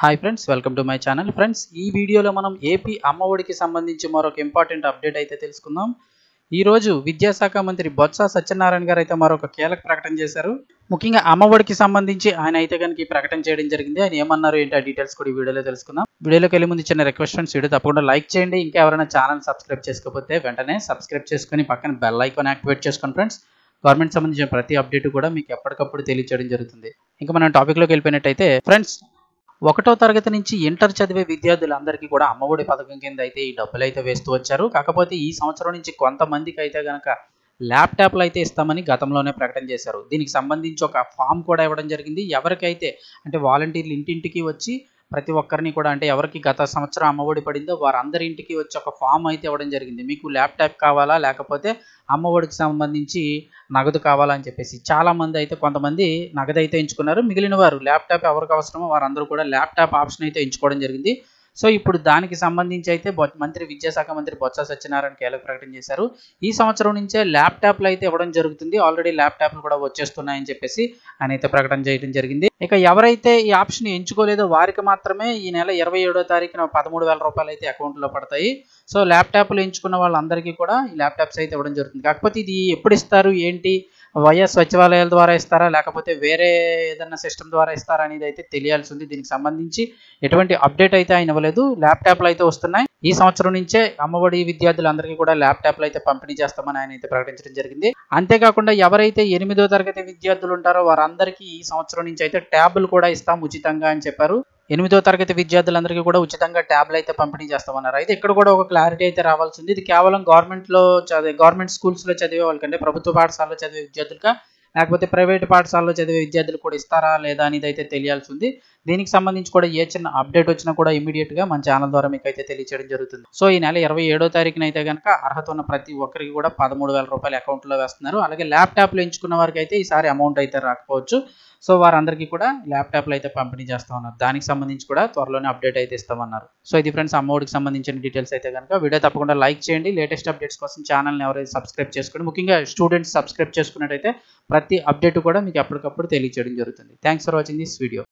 hi friends welcome to my channel friends ఈ వీడియోలో మనం ఏపీ అమ్మఒడికి సంబంధించి మరొక ఇంపార్టెంట్ అప్డేట్ అయితే తెలుసుకుందాం ఈ రోజు విద్యాశాఖ మంత్రి బొత్స సత్యనారాయణ గారు అయితే మరొక కీలక ప్రకటన చేశారు ముఖ్యంగా అమ్మఒడికి సంబంధించి ఆయన అయితే కనుక ఈ ప్రకటన చేయడం జరిగింది ఆయన ఏమన్నారు ఏంటి ఆ డీటెయిల్స్ కూడా ఈ వీడియోలో తెలుసుకుందాం వీడియోలోకి వెళ్ళే ముందు చిన్న రిక్వెస్ట్ ఫ్రెండ్స్ వీడియో తప్పకుండా లైక్ చేయండి ఇంకా ఎవరైనా ఛానల్ సబ్స్క్రైబ్ చేసుకోకపోతే వెంటనే సబ్స్క్రైబ్ చేసుకొని పక్కన బెల్ ఐకాన్ యాక్టివేట్ చేసుకోండి ఫ్రెండ్స్ గవర్నమెంట్ సంబంధించిన ప్రతి అప్డేట్ కూడా మీకు ఎప్పటికప్పుడు తెలియచేయడం జరుగుతుంది ఇంకా మనం టాపిక్లోకి వెళ్ళిపోయినట్టయితే ఫ్రెండ్స్ ఒకటో తరగతి నుంచి ఇంటర్ చదివే విద్యార్థులందరికీ కూడా అమ్మఒడి పథకం కింద అయితే ఈ డబ్బులు అయితే వేస్తూ వచ్చారు కాకపోతే ఈ సంవత్సరం నుంచి కొంతమందికి అయితే గనక ల్యాప్టాప్లు అయితే ఇస్తామని గతంలోనే ప్రకటన చేశారు దీనికి సంబంధించి ఒక ఫామ్ కూడా ఇవ్వడం జరిగింది ఎవరికైతే అంటే వాలంటీర్లు ఇంటింటికి వచ్చి ప్రతి ఒక్కరిని కూడా అంటే ఎవరికి గత సంవత్సరం అమ్మఒడి పడిందో వారందరి ఇంటికి వచ్చి ఒక ఫామ్ అయితే ఇవ్వడం జరిగింది మీకు ల్యాప్టాప్ కావాలా లేకపోతే అమ్మఒడికి సంబంధించి నగదు కావాలని చెప్పేసి చాలా మంది అయితే కొంతమంది నగదు అయితే ఎంచుకున్నారు మిగిలిన వారు ల్యాప్టాప్ ఎవరికి అవసరమో వారందరూ కూడా ల్యాప్టాప్ ఆప్షన్ అయితే ఎంచుకోవడం జరిగింది సో ఇప్పుడు దానికి సంబంధించి అయితే బొ- మంత్రి విద్యాశాఖ మంత్రి బొత్స సత్యనారాయణ కీలక ప్రకటన చేశారు ఈ సంవత్సరం నుంచే ల్యాప్టాప్లు అయితే ఇవ్వడం జరుగుతుంది ఆల్రెడీ ల్యాప్టాప్లు కూడా వచ్చేస్తున్నాయని చెప్పేసి ఆయన అయితే ప్రకటన చేయడం జరిగింది ఇక ఎవరైతే ఈ ఆప్షన్ ఎంచుకోలేదో వారికి మాత్రమే ఈ నెల ఇరవై ఏడో తారీఖున పదమూడు వేల రూపాయలు అయితే అకౌంట్లో పడతాయి సో ల్యాప్టాప్లు ఎంచుకున్న వాళ్ళందరికీ కూడా ఈ ల్యాప్టాప్స్ అయితే ఇవ్వడం జరుగుతుంది కాకపోతే ఇది ఎప్పుడు ఇస్తారు ఏంటి వైఎస్ సచివాలయాల ద్వారా ఇస్తారా లేకపోతే వేరే ఏదన్నా సిస్టమ్ ద్వారా ఇస్తారా అనేది అయితే తెలియాల్సి ఉంది దీనికి సంబంధించి ఎటువంటి అప్డేట్ అయితే ఆయన ఇవ్వలేదు ల్యాప్టాప్లు అయితే వస్తున్నాయి ఈ సంవత్సరం నుంచే అమ్మఒడి విద్యార్థులందరికీ కూడా ల్యాప్టాప్లు అయితే పంపిణీ చేస్తామని ఆయన అయితే ప్రకటించడం జరిగింది అంతేకాకుండా ఎవరైతే ఎనిమిదో తరగతి విద్యార్థులు ఉంటారో వారందరికీ ఈ సంవత్సరం నుంచి అయితే ట్యాబ్లు కూడా ఇస్తాం ఉచితంగా అని చెప్పారు ఎనిమిదో తరగతి విద్యార్థులందరికీ కూడా ఉచితంగా ట్యాబ్లు అయితే పంపిణీ చేస్తామన్నారు అయితే ఇక్కడ కూడా ఒక క్లారిటీ అయితే రావాల్సింది ఇది కేవలం గవర్నమెంట్లో చదివే గవర్నమెంట్ స్కూల్స్లో చదివే వాళ్ళకంటే ప్రభుత్వ పాఠశాలలో చదివే విద్యార్థులుగా లేకపోతే ప్రైవేట్ పాఠశాలలో చదివే విద్యార్థులు కూడా ఇస్తారా లేదా అనేది అయితే తెలియాల్సి ఉంది దీనికి సంబంధించి కూడా ఏ చిన్న అప్డేట్ వచ్చినా కూడా ఇమీడియట్ గా మన ఛానల్ ద్వారా మీకు అయితే తెలియచేయడం జరుగుతుంది సో ఈ నెల ఇరవై ఏడో తారీఖున అయితే కనుక అర్హత ఉన్న ప్రతి ఒక్కరికి కూడా పదమూడు వేల రూపాయలు అకౌంట్ లో వేస్తున్నారు అలాగే ల్యాప్టాప్లు ఎంచుకున్న వారికి అయితే ఈసారి అమౌంట్ అయితే రాకపోవచ్చు సో వారందరికీ కూడా ల్యాప్టాప్లు అయితే పంపిణీ చేస్తా ఉన్నారు దానికి సంబంధించి కూడా త్వరలోనే అప్డేట్ అయితే ఇస్తామన్నారు సో ఇది ఫ్రెండ్స్ అమౌంట్కి సంబంధించిన డీటెయిల్స్ అయితే కనుక వీడియో తప్పకుండా లైక్ చేయండి లేటెస్ట్ అప్డేట్స్ కోసం ఛానల్ని ఎవరైతే సబ్స్క్రైబ్ చేసుకోండి ముఖ్యంగా స్టూడెంట్స్ సబ్స్క్రైబ్ చేసుకున్నట్టయితే ప్రతి అప్డేట్ కూడా మీకు ఎప్పటికప్పుడు తెలియచేయడం జరుగుతుంది thanks for watching this video